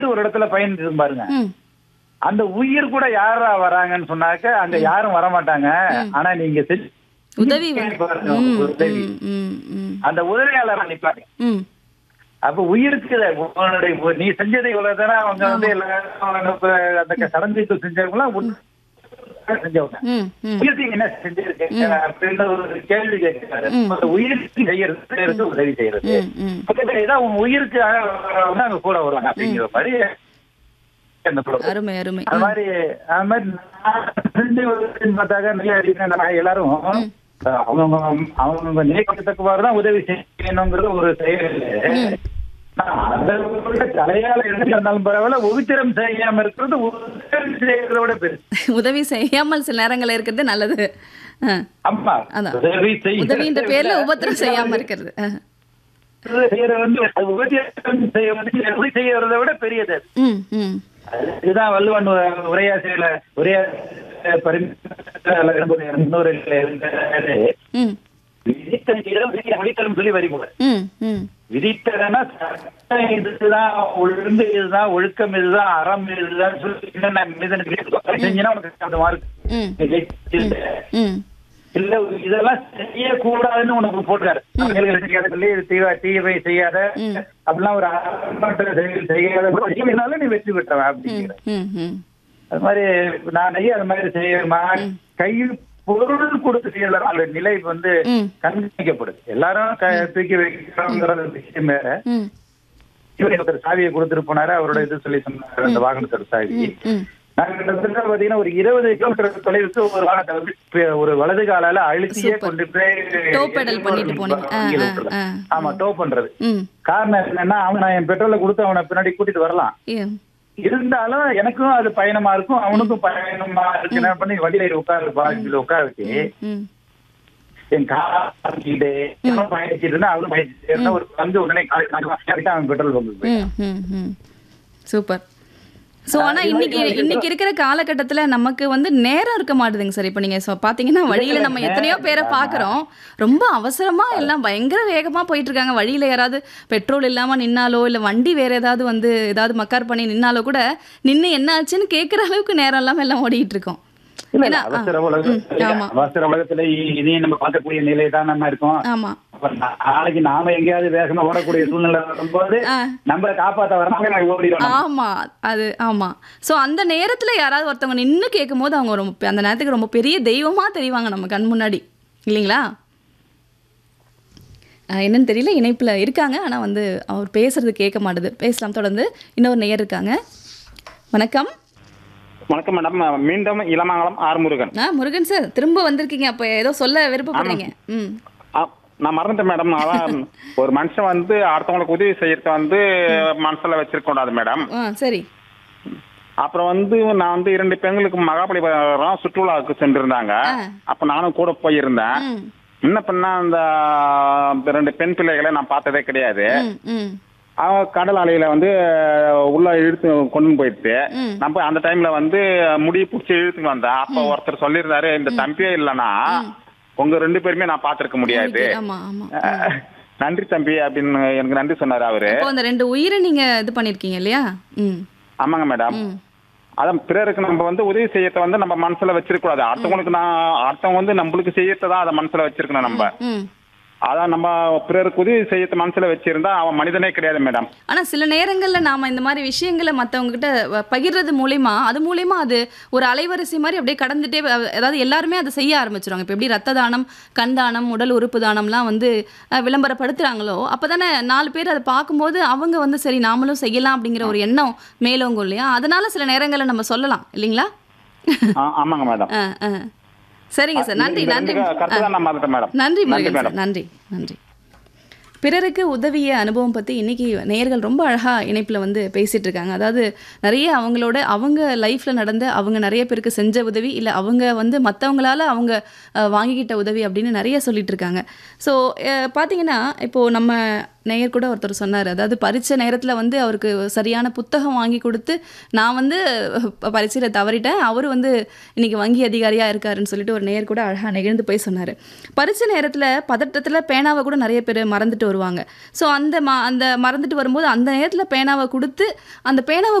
ஒரு இடத்துல பயணிட்டு பாருங்க ம் அந்த உயிர் கூட யாரா வராங்கன்னு சொன்னாக்க அங்க யாரும் வர மாட்டாங்க ஆனா நீங்க செஞ்ச உதவி வந்து பாருங்க, ம், உதவி. ம், ம், ம், அந்த உதவியாளர் நிப்பாங்க ம். அப்ப உயிருக்கு உன்னுடைய உ- நீ செஞ்சது இவ்வளவுதானே அவங்க வந்து எல்லாரும் அவங்க இப்ப அந்த சடங்குக்கு செஞ்சவங்க எல்லாம் உன் செஞ்சவங்க ம், ம். உயிருக்கு என்ன செஞ்சிருக்கீங்க அப்படின்னு ஒரு கேள்வி கேட்கிறாரு அந்த உயிருக்கு செய்யறது உதவி செய்யறது ம், ம். பக்கத்துல ஏதாவது உன் உயிருக்கு வரவங்க அங்க கூட வருவாங்க அப்படிங்கிற மாதிரி என்ன சொல்றது அருமை அருமை அது மாதிரி அது மாதிரி நான் செஞ்ச உதவின்னு பார்த்தாக்க நிறைய இருக்கு. நான் எல்லாரும் அவங்கவுங்க அவங்கவுங்க நிலைப்பட்டத்தக்கவாறு தான் உதவி செய்யணுங்கிறது ஒரு செயல் நான் அதை விட தலையால எழுதி இருந்தாலும் பரவாயில்ல உவித்திரம் செய்யாம இருக்கிறது உதவி செய்யறதோட பெருசு உதவி செய்யாமல் சில நேரங்கள் இருக்கிறது நல்லது ஆ. ஆமா அதான். உதவி செய்ய உதவின்ற பேர்ல உபத்திரம் செய்யாம இருக்கிறது ஆ. செய்யறது வந்து அது உபத்திரம் செய்ய வந்து உதவி செய்யறதை விட பெரியது அது. ம் ம் இதுதான் வள்ளுவன் உரையாசையில உரையா இன்னொரு ம் விதித்தன் இடம் விதித்தலும் சொல்லி வரி போல ம் ம் விதித்தனா சட்டம் இதுதான் ஒழுங்கு இதுதான் ஒழுக்கம் இதுதான் அறம் இதுதான் சொல்லி என்னென்ன மனிதனுக்கு செஞ்சா உனக்கு அந்த மார்க் ம் ம் இல்ல இதெல்லாம் செய்யக்கூடாதுன்னு உனக்கு போட்டாரு செயல்களை செய்யாத சொல்லி தீவ தீவை செய்யாத அப்படிலாம் ஒரு அறமாற்ற செயல் செய்யாத செய்யறதுனால நீ வெற்றி பெற்றவன் அப்படிங்கிற ம் ம் அது மாதிரி நான் நிறைய அது மாதிரி செய்ய கையில் பொருள் கொடுத்து செய்யலாம் அந்த நிலை வந்து ம். கண்காணிக்கப்படுது எல்லாரும் க- தூக்கி வைக்கிறோங்கிற விஷயம் வேற ம் இவர் ஒருத்தர் சாவியை கொடுத்துட்டு போனாரு அவரோட இது சொல்லி சொன்னாரு அந்த வாகனத்தோட சாவி ம் நாங்க கிட்டத்தட்ட பாத்தீங்கன்னா ஒரு இருபது கிலோமீட்டர் தொலைவுக்கு ஒரு வாகனத்தை வந்து பே- ஒரு வலது காலால அழுத்தியே Super. கொண்டு போய் Tow pedal பண்ணிட்டு போனீங்க. ஆ, வங்கியில ஆ, விட்டுறது. ஆ. ஆமா டோ பண்றது ம் காரணம் என்னன்னா அவன் நான் என் பெட்ரோலை கொடுத்து அவனை பின்னாடி கூட்டிட்டு வரலாம் ம் இருந்தாலும் எனக்கும் அது பயணமா இருக்கும் அவனுக்கும் பயணமா இருக்கு என்ன பண்ணி வண்டியில ஏறி உட்காரு பாதியில உட்கார வச்சு ம் என் காக்கிட்டு பயணிச்சிட்டு இருந்தா அவரும் பயணிச்சிட்டு இருந்தா ஒரு வந்து உடனே காலை அவன் பெட்ரோல் பங்கு போய் ம் ம் ம் சூப்பர் ஸோ ஆனால் இன்னைக்கு இன்னைக்கு இருக்கிற காலகட்டத்தில் நமக்கு வந்து நேரம் இருக்க மாட்டுதுங்க சார் இப்போ நீங்கள் ஸோ பார்த்தீங்கன்னா வழியில் நம்ம எத்தனையோ பேரை பார்க்குறோம் ரொம்ப அவசரமாக எல்லாம் பயங்கர வேகமாக போயிட்டு இருக்காங்க வழியில் யாராவது பெட்ரோல் இல்லாமல் நின்னாலோ இல்லை வண்டி வேற ஏதாவது வந்து ஏதாவது மக்கார் பண்ணி நின்னாலோ கூட நின்று என்ன ஆச்சுன்னு கேட்குற அளவுக்கு நேரம் இல்லாமல் எல்லாம் ஓடிட்டு இருக்கோம் இல்ல, இல்ல, ஏன்னா அவசர ஆ, உலகம் ம், ஆமா அவசர உலகத்துல இ- இதையும் நம்ம பார்க்கக்கூடிய நிலை தான் நம்ம இருக்கோம் ஆமாம் அப்ப நா- நாளைக்கு நாம எங்கேயாவது வேகமா ஓடக்கூடிய சூழ்நிலை வரும்போது ஆ. நம்மளை காப்பாத்த வரனாங்க நான் ஓடிடுவோம் ஆமா அது ஆமா ஸோ அந்த நேரத்துல யாராவது ஒருத்தவங்க நின்னு கேட்கும்போது அவங்க ரொம்ப அந்த நேரத்துக்கு ரொம்ப பெரிய தெய்வமா தெரிவாங்க நம்ம கண் முன்னாடி இல்லைங்களா அஹ் என்னன்னு தெரியல இணைப்புல இருக்காங்க ஆனா வந்து அவர் பேசுறது கேட்க மாட்டுது பேசலாம் தொடர்ந்து இன்னொரு நேயர் இருக்காங்க வணக்கம் வணக்கம் மேடம் மீண்டும் இளமங்கலம் ஆறுமுருகன் ஆ முருகன் சார் திரும்ப வந்திருக்கீங்க அப்போ ஏதோ சொல்ல விருப்பப்படுறீங்க ம் ஆ, நான் மறந்துட்டேன் மேடம் அதான் ஒரு மனுஷன் வந்து அடுத்தவங்களுக்கு உதவி செய்யறத வந்து மனசுல வச்சிருக்க கூடாது மேடம் ஆ சரி அப்புறம் வந்து நான் வந்து இரண்டு பெண்களுக்கு மகாபலிபுரம் சுற்றுலாவுக்கு சென்றிருந்தாங்க ஆ. அப்ப நானும் கூட போயிருந்தேன் ம் என்ன பண்ணா அந்த ரெண்டு பெண் பிள்ளைகளை நான் பார்த்ததே கிடையாது ம் ம் அவங்க கடல் அலையில வந்து உள்ள இழுத்து கொண்டு போயிட்டு ம். நம்ம அந்த டைம்ல வந்து முடி பிடிச்சி இழுத்துட்டு வந்தேன் அப்ப ஒருத்தர் சொல்லியிருந்தாரு இந்த தம்பியே இல்லைன்னா உங்க ரெண்டு பேருமே நான் பார்த்திருக்க முடியாது ஆமா ஆமா அஹ், நன்றி தம்பி அப்படின்னு எனக்கு நன்றி சொன்னாரு அவரு அப்போ அந்த ரெண்டு உயிரை நீங்க இது பண்ணிருக்கீங்க இல்லையா ம் ஆமாங்க மேடம் ம் அதான் பிறருக்கு நம்ம வந்து உதவி செய்யறத வந்து நம்ம மனசுல வச்சிருக்க கூடாது அடுத்தவங்களுக்கு நான் அடுத்தவங்க வந்து நம்மளுக்கு செய்யறதான் அதை மனசுல வச்சிருக்கணும் நம்ம ம் அதான் நம்ம பிறருக்கு உதவி செய்யறத மனசுல வச்சிருந்தா அவன் மனிதனே கிடையாது மேடம் ஆனா சில நேரங்கள்ல நாம இந்த மாதிரி விஷயங்களை மத்தவங்க கிட்ட வ- பகிர்றது மூலியமா அது மூலியமா அது ஒரு அலைவரிசை மாதிரி அப்படியே கடந்துட்டே வ- அதாவது எல்லாருமே அதை செய்ய ஆரம்பிச்சிருவாங்க இப்போ எப்படி ரத்த தானம் கண் தானம் உடல் உறுப்பு தானம்லாம் வந்து அஹ், விளம்பரப்படுத்துறாங்களோ அப்பதானே நாலு பேர் அதை பார்க்கும்போது அவங்க வந்து சரி நாமளும் செய்யலாம் அப்படிங்கிற ஒரு எண்ணம் மேலோங்கும் இல்லையா அதனால சில நேரங்கள்ல நம்ம சொல்லலாம் இல்லைங்களா ஆ, ஆமாங்க மேடம் ஆ, ஆ. சரிங்க சார் நன்றி இந்த நன்றி ரெண்டு கருத்து தான் நான் மறந்துட்டேன் மேடம் நன்றி முருகன் மேடம் சார் நன்றி நன்றி பிறருக்கு உதவிய அனுபவம் பற்றி இன்னைக்கு நேயர்கள் ரொம்ப அழகாக இணைப்பில் வந்து பேசிட்டு இருக்காங்க அதாவது நிறைய அவங்களோட அவங்க லைஃப்பில் நடந்த அவங்க நிறைய பேருக்கு செஞ்ச உதவி இல்லை அவங்க வந்து மற்றவங்களால அவங்க அஹ், வாங்கிக்கிட்ட உதவி அப்படின்னு நிறைய சொல்லிட்டு இருக்காங்க ஸோ பார்த்தீங்கன்னா இப்போது நம்ம நேயர் கூட ஒருத்தர் சொன்னார் அதாவது பரீட்சை நேரத்தில் வந்து அவருக்கு சரியான புத்தகம் வாங்கி கொடுத்து நான் வந்து பரீட்சையில் தவறிட்டேன் அவர் வந்து இன்னைக்கு வங்கி அதிகாரியாக இருக்காருன்னு சொல்லிட்டு ஒரு நேயர் கூட அழகாக நெகிழ்ந்து போய் சொன்னார் பரீட்சை நேரத்தில் பதட்டத்தில் பேனாவை கூட நிறைய பேர் மறந்துட்டு வருவாங்க ஸோ அந்த ம அந்த மறந்துட்டு வரும்போது அந்த நேரத்தில் பேனாவை கொடுத்து அந்த பேனாவை